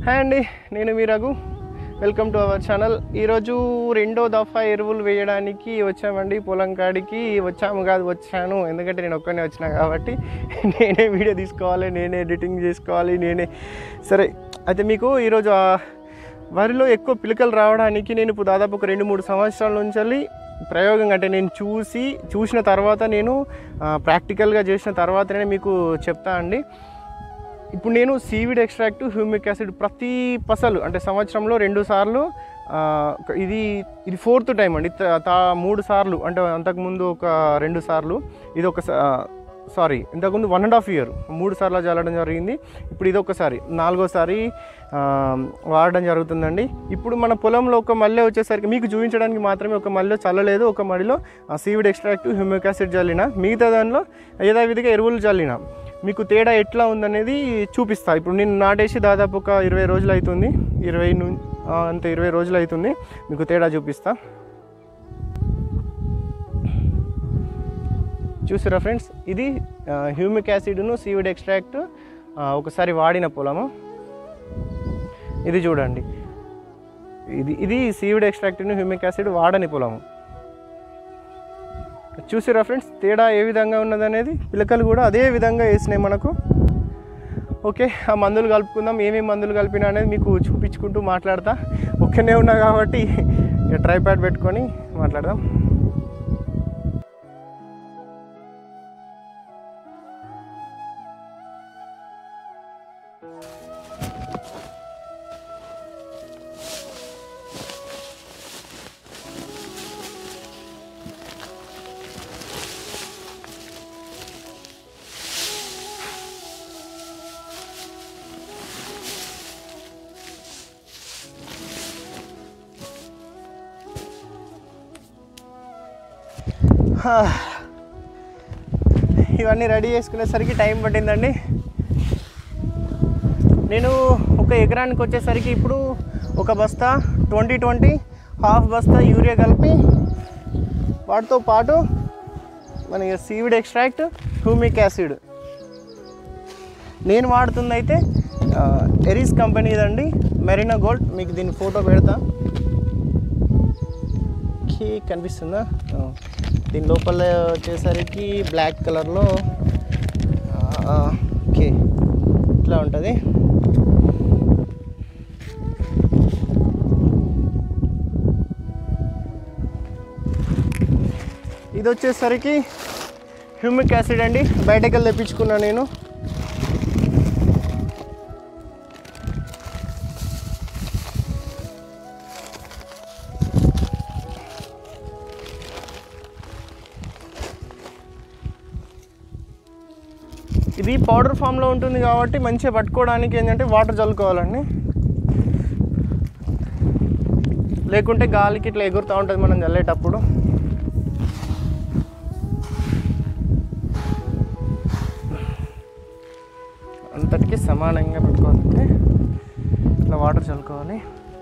Hi అండి నేను మీ Raghu welcome to our channel ఈరోజు రెండో దఫా ఎరువులు వేయడానికి వచ్చామండి పొలం కాడికి వచ్చాము కాదు వచ్చాను ఎందుకంటే నేను ఒక్కనే వచ్చిన కాబట్టి నేనే వీడియో తీసుకోవాలి నేనే ఎడిటింగ్ చేసుకోవాలి నేనే సరే అయితే మీకు ఈరోజు ఆ వరిలో ఎక్కువ పిలకలు రావడానికి నేను ఇప్పుడు దాదాపు ఒక రెండు మూడు సంవత్సరాల నుంచి ప్రయోగం అంటే నేను చూసి చూసిన తర్వాత నేను ప్రాక్టికల్గా చేసిన తర్వాతనే మీకు చెప్తా అండి ఇప్పుడు నేను సీవిడ్ ఎక్స్ట్రాక్ట్ హ్యూమిక్ యాసిడ్ ప్రతి పసలు అంటే సంవత్సరంలో రెండు సార్లు ఆ, ఒక- ఇది ఇది ఫోర్త్ టైం అండి త- తా- మూడు సార్లు అంటే అంతకుముందు ఒక రెండు సార్లు ఇది ఒక సారీ ఇంతకుముందు వన్ అండ్ హాఫ్ ఇయర్ మూడు సార్లు చల్లడం జరిగింది ఇప్పుడు ఇది ఒకసారి నాలుగోసారి ఆ, వాడడం జరుగుతుందండి ఇప్పుడు మన పొలంలో ఒక మల్లె వచ్చేసరికి మీకు చూపించడానికి మాత్రమే ఒక మల్లె చల్లలేదు ఒక మడిలో సీవిడ్ ఎక్స్ట్రాక్ట్ హ్యూమిక్ యాసిడ్ చల్లిన మిగతా దానిలో యథావిధిగా ఎరువులు చల్లిన మీకు తేడా ఎట్లా ఉందనేది చూపిస్తా ఇప్పుడు నేను నాటేసి దాదాపు ఒక ఇరవై రోజులు అవుతుంది ఇరవై ను ఆ, అంతే ఇరవై రోజులు అవుతుంది మీకు తేడా చూపిస్తా చూసారా ఫ్రెండ్స్ ఇది హ్యూమిక్ యాసిడ్ను సీవిడ్ ఎక్స్ట్రాక్ట్ ఒకసారి వాడిన పొలము ఇది చూడండి ఇది ఇది సీవిడ్ ఎక్స్ట్రాక్ట్ను హ్యూమిక్ యాసిడ్ వాడని పొలము చూసిరా ఫ్రెండ్స్ తేడా ఏ విధంగా ఉన్నదనేది పిలకలు కూడా అదే విధంగా వేసినాయి మనకు ఓకే ఆ మందులు కలుపుకుందాం ఏమేమి మందులు కలిపినా అనేది మీకు చూపించుకుంటూ మాట్లాడతా ఒక్కనే ఉన్నా కాబట్టి ట్రైప్యాడ్ పెట్టుకొని మాట్లాడదాం హా. ఇవన్నీ రెడీ చేసుకునేసరికి టైం పట్టిందండి నేను ఒక ఎకరానికి వచ్చేసరికి ఇప్పుడు ఒక బస్తా ట్వంటీ ట్వంటీ హాఫ్ బస్తా యూరియా కలిపి వాటితో పాటు మన సీవిడ్ ఎక్స్ట్రాక్ట్ హ్యూమిక్ యాసిడ్ నేను వాడుతుంది అయితే ఎరీస్ కంపెనీదండి మెరీనా గోల్డ్ మీకు దీని ఫోటో పెడతా ఓకే కనిపిస్తుందా ఆ. దీని లోపల వచ్చేసరికి బ్లాక్ కలర్లో ఓకే ఇట్లా ఉంటుంది ఇది వచ్చేసరికి హ్యూమిక్ యాసిడ్ అండి బయటకు వెళ్ళి తెప్పించుకున్నా నేను ఇది పౌడర్ ఫామ్లో ఉంటుంది కాబట్టి మంచిగా పట్టుకోవడానికి ఏంటంటే వాటర్ చల్లుకోవాలండి లేకుంటే గాలికి ఇట్లా ఎగురుతూ ఉంటుంది మనం చల్లేటప్పుడు అంతటికి సమానంగా పెట్టుకోవాలంటే ఇట్లా వాటర్ చల్లుకోవాలి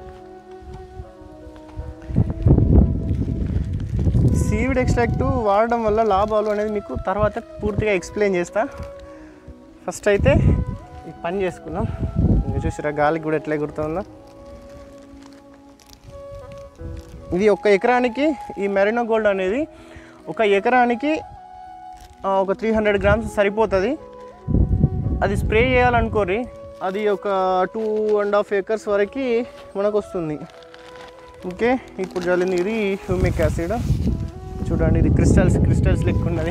సీవిడ్ ఎక్స్ట్రాక్ట్ వాడడం వల్ల లాభాలు అనేది మీకు తర్వాత పూర్తిగా ఎక్స్ప్లెయిన్ చేస్తా ఫస్ట్ అయితే ఈ పని చేసుకున్నాం ఇంకా చూసిరా గాలికి కూడా ఎట్లా ఎగురుతుందో ఇది ఒక ఎకరానికి ఈ మెరినో గోల్డ్ అనేది ఒక ఎకరానికి ఆ, ఒక త్రీ హండ్రెడ్ గ్రామ్స్ సరిపోతుంది అది స్ప్రే చేయాలనుకోరి అది ఒక టూ అండ్ హాఫ్ ఏకర్స్ వరకు మనకు వస్తుంది ఓకే ఇప్పుడు చల్లింది ఇది హ్యూమిక్ యాసిడ్ చూడండి ఇది క్రిస్టల్స్ క్రిస్టల్స్ లెక్క ఉన్నది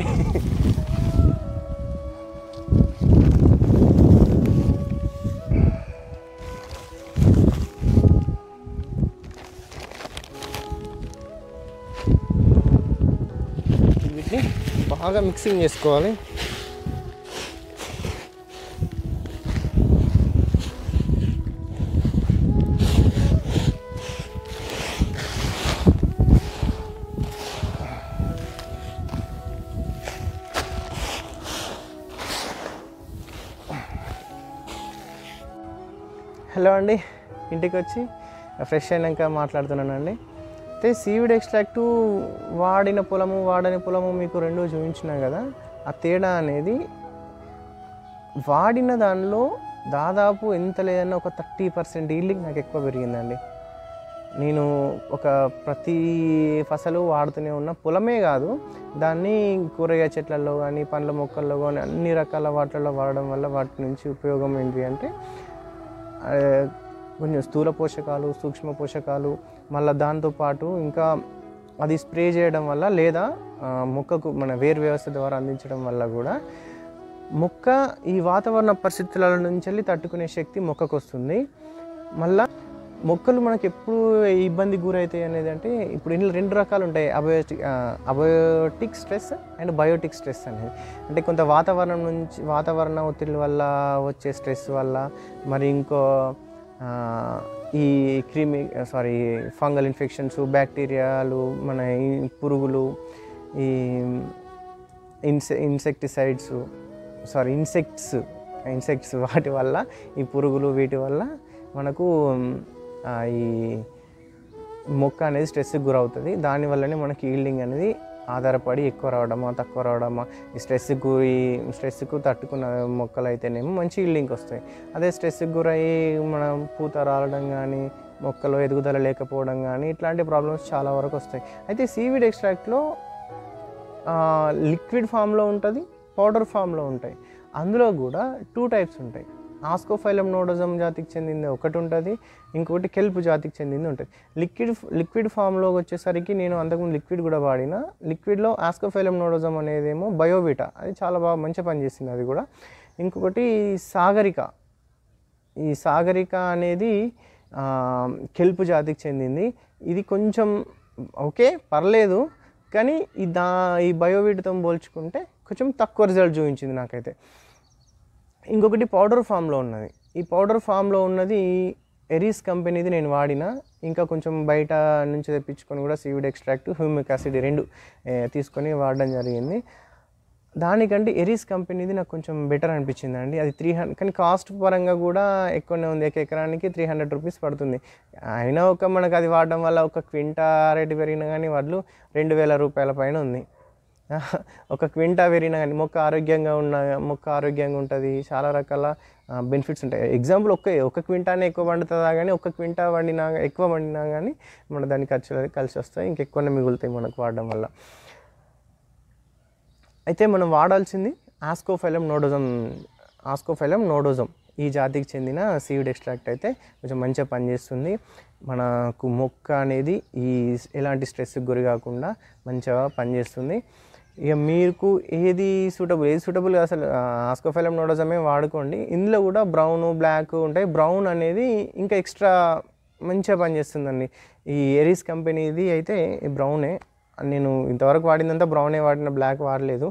వీటిని బాగా మిక్సింగ్ చేసుకోవాలి హలో అండి ఇంటికి వచ్చి ఫ్రెష్ అయినాక మాట్లాడుతున్నానండి అయితే సీవిడ్ ఎక్స్ట్రాక్టు వాడిన పొలము వాడని పొలము మీకు రెండు చూపించినా కదా ఆ తేడా అనేది వాడిన దానిలో దాదాపు ఎంత లేదన్నా ఒక థర్టీ పర్సెంట్ ఈల్డింగ్ నాకు ఎక్కువ పెరిగిందండి నేను ఒక ప్రతి ఫసలు వాడుతూనే ఉన్న పొలమే కాదు దాన్ని కూరగాయ చెట్లలో కానీ పండ్ల మొక్కల్లో కానీ అన్ని రకాల వాటిల్లో వాడడం వల్ల వాటి నుంచి ఉపయోగం ఏంటి అంటే ఆ, కొంచెం స్థూల పోషకాలు సూక్ష్మ పోషకాలు మళ్ళీ దాంతోపాటు ఇంకా అది స్ప్రే చేయడం వల్ల లేదా ఆ, మొక్కకు మన వేరు వ్యవస్థ ద్వారా అందించడం వల్ల కూడా మొక్క ఈ వాతావరణ పరిస్థితుల నుంచి వెళ్ళి తట్టుకునే శక్తి మొక్కకు వస్తుంది మళ్ళా మొక్కలు మనకి ఎప్పుడు ఇబ్బంది గురవుతాయి అనేది అంటే ఇప్పుడు ఇందులో రెండు రకాలు ఉంటాయి abiotic abiotic stress and biotic stress అనేది అంటే కొంత వాతావరణం నుంచి వాతావరణ ఒత్తిడి వల్ల వచ్చే స్ట్రెస్ వల్ల మరి ఇంకో ఆ, ఈ క్రిమి సారీ ఫంగల్ ఇన్ఫెక్షన్స్ బ్యాక్టీరియాలు మన ఈ పురుగులు ఈ ఇన్సె ఇన్సెక్టిసైడ్స్ సారీ ఇన్సెక్ట్స్ ఇన్సెక్ట్స్ వాటి వల్ల ఈ పురుగులు వీటి వల్ల మనకు ఆ, ఈ మొక్క అనేది స్ట్రెస్కి గురవుతుంది దానివల్లనే మనకి ఈల్డింగ్ అనేది ఆధారపడి ఎక్కువ రావడమా తక్కువ రావడమా ఈ స్ట్రెస్కి గురి స్ట్రెస్కు తట్టుకున్న మొక్కలు అయితేనేమో మంచి ఈల్డింగ్ వస్తాయి అదే స్ట్రెస్కి గురయ్యి మనం పూత రాలడం కానీ మొక్కలో ఎదుగుదల లేకపోవడం కానీ ఇట్లాంటి ప్రాబ్లమ్స్ చాలా వరకు వస్తాయి అయితే సీవీడ్ ఎక్స్ట్రాక్ట్లో లిక్విడ్ ఫామ్లో ఉంటుంది పౌడర్ ఫామ్లో ఉంటాయి అందులో కూడా టూ టైప్స్ ఉంటాయి ఆస్కోఫైలం నోడోజం జాతికి చెందింది ఒకటి ఉంటుంది ఇంకొకటి కెల్ప్ జాతికి చెందింది ఉంటుంది లిక్విడ్ లిక్విడ్ ఫామ్లో వచ్చేసరికి నేను అంతకుముందు లిక్విడ్ కూడా వాడిన లిక్విడ్లో ఆస్కోఫైలం నోడోజం అనేదేమో బయోవిటా అది చాలా బాగా మంచి పనిచేసింది అది కూడా ఇంకొకటి సాగరిక ఈ సాగరిక అనేది ఆ, కెల్పు జాతికి చెందింది ఇది కొంచెం ఓకే పర్లేదు కానీ ఈ దా ఈ బయోవీట్తో పోల్చుకుంటే కొంచెం తక్కువ రిజల్ట్ చూపించింది నాకైతే ఇంకొకటి పౌడర్ ఫామ్లో ఉన్నది ఈ పౌడర్ ఫామ్లో ఉన్నది ఎరీస్ కంపెనీది నేను వాడిన ఇంకా కొంచెం బయట నుంచి తెప్పించుకొని కూడా సీవిడ్ ఎక్స్ట్రాక్ట్ హ్యూమిక్ యాసిడ్ రెండు ఏ, తీసుకొని వాడడం జరిగింది దానికంటే ఎరీస్ కంపెనీది నాకు కొంచెం బెటర్ అనిపించింది అండి అది త్రీ హండ్రెడ్ కానీ కాస్ట్ పరంగా కూడా ఎక్కువనే ఉంది ఒక ఎకరానికి త్రీ హండ్రెడ్ రూపీస్ పడుతుంది అయినా ఒక మనకు అది వాడడం వల్ల ఒక క్వింటా రేటు పెరిగినా కానీ వాళ్ళు రెండు వేల రూపాయల పైన ఉంది ఒక క్వింటా పెరిగినా కానీ మొక్క ఆరోగ్యంగా ఉన్న మొక్క ఆరోగ్యంగా ఉంటుంది చాలా రకాల బెనిఫిట్స్ ఉంటాయి ఎగ్జాంపుల్ ఒక్క ఒక క్వింటానే ఎక్కువ పండుతుందా కానీ ఒక క్వింటా వండినా ఎక్కువ వండినా కానీ మన దానికి ఖర్చులు అది కలిసి వస్తాయి ఇంకెక్కువనే మిగులుతాయి మనకు వాడడం వల్ల అయితే మనం వాడాల్సింది ఆస్కోఫైలం నోడోజం ఆస్కోఫైలం నోడోజం ఈ జాతికి చెందిన సీవిడ్ ఎక్స్ట్రాక్ట్ అయితే కొంచెం మంచిగా పనిచేస్తుంది మనకు మొక్క అనేది ఈ ఎలాంటి స్ట్రెస్కి గురి కాకుండా మంచిగా పనిచేస్తుంది ఇక మీకు ఏది సూటబుల్ ఏది సూటబుల్ అసలు ఆస్కోఫైలం నోడోజమే వాడుకోండి ఇందులో కూడా బ్రౌన్ బ్లాక్ ఉంటాయి బ్రౌన్ అనేది ఇంకా ఎక్స్ట్రా మంచిగా పనిచేస్తుందండి ఈ ఎరీస్ కంపెనీది అయితే ఈ బ్రౌనే నేను ఇంతవరకు వాడిందంతా బ్రౌనే వాడిన బ్లాక్ వాడలేదు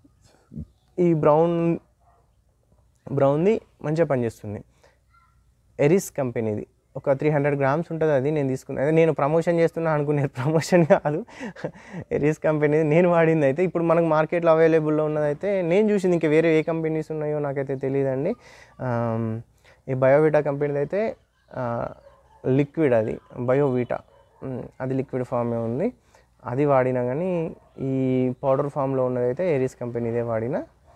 ఈ బ్రౌన్ బ్రౌన్ది మంచిగా పనిచేస్తుంది ఎరిస్ కంపెనీది ఒక త్రీ హండ్రెడ్ గ్రామ్స్ ఉంటుంది అది నేను తీసుకున్నాను అదే నేను ప్రమోషన్ చేస్తున్నా అనుకునేది ప్రమోషన్ కాదు ఎరిస్ కంపెనీది నేను వాడింది అయితే ఇప్పుడు మనకు మార్కెట్లో అవైలబుల్లో ఉన్నదైతే నేను చూసింది ఇంకా వేరే ఏ కంపెనీస్ ఉన్నాయో నాకైతే తెలియదండి ఆమ్, ఈ బయోవిటా కంపెనీది అయితే లిక్విడ్ అది బయోవిటా ఉమ్, అది లిక్విడ్ ఫామే ఉంది అది వాడినా కానీ ఈ పౌడర్ ఫామ్లో ఉన్నదైతే ఏరీస్ కంపెనీదే వాడిన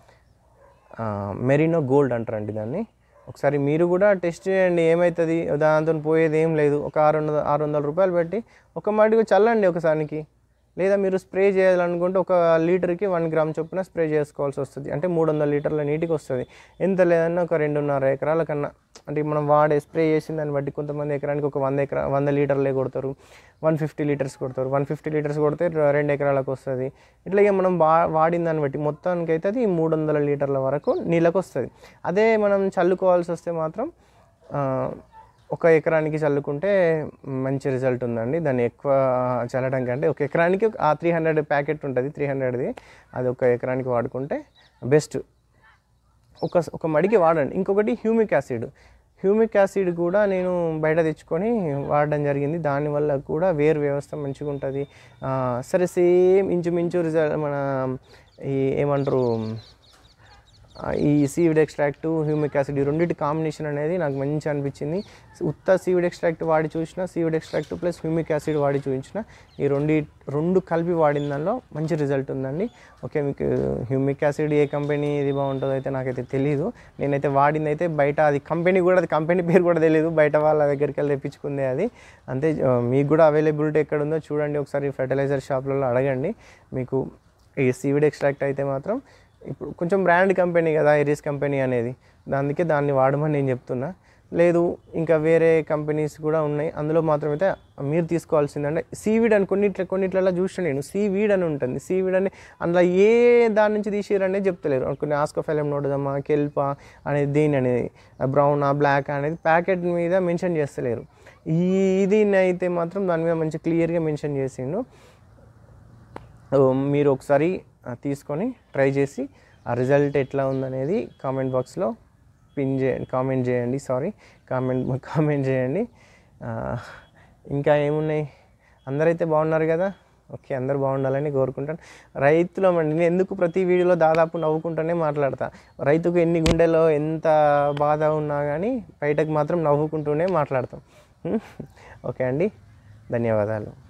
మెరీనో గోల్డ్ అంటారండి దాన్ని ఒకసారి మీరు కూడా టెస్ట్ చేయండి ఏమవుతుంది దాంతో పోయేది ఏం లేదు ఒక ఆరు వందల ఆరు వందల రూపాయలు పెట్టి ఒక మాటికి చల్లండి ఒకసారికి లేదా మీరు స్ప్రే చేయాలనుకుంటే ఒక లీటర్కి వన్ గ్రామ్ చొప్పున స్ప్రే చేసుకోవాల్సి వస్తుంది అంటే మూడు వందల లీటర్ల నీటికి వస్తుంది ఎంత లేదన్నా ఒక రెండున్నర ఎకరాల కన్నా అంటే మనం వాడే స్ప్రే చేసిన దాన్ని బట్టి కొంతమంది ఎకరానికి ఒక వంద ఎకరా వంద లీటర్లే కొడతారు వన్ ఫిఫ్టీ లీటర్స్ కొడతారు వన్ ఫిఫ్టీ లీటర్స్ కొడితే ర- రెండు ఎకరాలకు వస్తుంది ఇట్లా ఇక మనం వా వాడిన దాన్ని బట్టి మొత్తానికి అయితే అది మూడు వందల లీటర్ల వరకు నీళ్ళకు వస్తుంది అదే మనం చల్లుకోవాల్సి వస్తే మాత్రం ఆ, ఒక ఎకరానికి చల్లుకుంటే మంచి రిజల్ట్ ఉందండి దాన్ని ఎక్కువ చల్లడం కంటే ఒక ఎకరానికి ఆ త్రీ హండ్రెడ్ ప్యాకెట్ ఉంటుంది త్రీ హండ్రెడ్ది అది ఒక ఎకరానికి వాడుకుంటే బెస్ట్ ఒక ఒక మడికి వాడండి ఇంకొకటి హ్యూమిక్ యాసిడ్ హ్యూమిక్ యాసిడ్ కూడా నేను బయట తెచ్చుకొని వాడడం జరిగింది దానివల్ల కూడా వేరు వ్యవస్థ మంచిగా ఉంటుంది ఆ, సరే సేమ్ ఇంచుమించు రిజల్ట్ మన ఈ ఏమంటారు ఆ, ఈ సీవిడ్ ఎక్స్ట్రాక్ట్ హ్యూమిక్ యాసిడ్ ఈ రెండింటి కాంబినేషన్ అనేది నాకు మంచి అనిపించింది ఉత్త సీవిడ్ ఎక్స్ట్రాక్ట్ వాడి చూసిన seaweed extract plus humic acid వాడి చూపించిన ఈ రెండు రెండు కలిపి వాడిన దానిలో మంచి రిజల్ట్ ఉందండి ఓకే మీకు హ్యూమిక్ యాసిడ్ ఏ కంపెనీ ఇది బాగుంటుందో అయితే నాకైతే తెలియదు నేనైతే వాడింది అయితే బయట అది కంపెనీ కూడా అది కంపెనీ పేరు కూడా తెలియదు బయట వాళ్ళ దగ్గరికి వెళ్ళి తెప్పించుకుందే అది అంతే ఆ, మీకు కూడా అవైలబిలిటీ ఎక్కడ ఉందో చూడండి ఒకసారి ఫెర్టిలైజర్ షాప్లలో అడగండి మీకు ఈ సీవిడ్ ఎక్స్ట్రాక్ట్ అయితే మాత్రం ఇప్పుడు కొంచెం బ్రాండ్ కంపెనీ కదా ఐరిస్ కంపెనీ అనేది అందుకే దాన్ని వాడమని నేను చెప్తున్నా లేదు ఇంకా వేరే కంపెనీస్ కూడా ఉన్నాయి అందులో మాత్రమైతే మీరు తీసుకోవాల్సిందంటే సీవీడ్ అని కొన్నిట్ల కొన్నిట్లలో చూసిన నేను సీవీడ్ అని ఉంటుంది సీవీడ్ అని అందులో ఏ దాని నుంచి తీసిరనేది చెప్తలేరు కొన్ని ఆస్కోఫెలం నోడదమ్మా కెల్పా అనేది దేని అనేది బ్రౌన్ బ్లాక్ అనేది ప్యాకెట్ మీద మెన్షన్ చేస్తలేరు ఈ ఇది అయితే మాత్రం దాని మీద మంచి క్లియర్గా మెన్షన్ చేసిండు ఓ, మీరు ఒకసారి ఆ, తీసుకొని ట్రై చేసి ఆ రిజల్ట్ ఎట్లా ఉందనేది కామెంట్ బాక్స్లో పిన్ చేయండి కామెంట్ చేయండి సారీ కామెంట్ కామెంట్ చేయండి ఆ, ఇంకా ఏమున్నాయి అందరైతే బాగున్నారు కదా ఓకే అందరు బాగుండాలని కోరుకుంటాను రైతులమండి నేను ఎందుకు ప్రతి వీడియోలో దాదాపు నవ్వుకుంటూనే మాట్లాడతా రైతుకు ఎన్ని గుండెలో ఎంత బాధ ఉన్నా కానీ బయటకు మాత్రం నవ్వుకుంటూనే మాట్లాడతాం ఓకే అండి ధన్యవాదాలు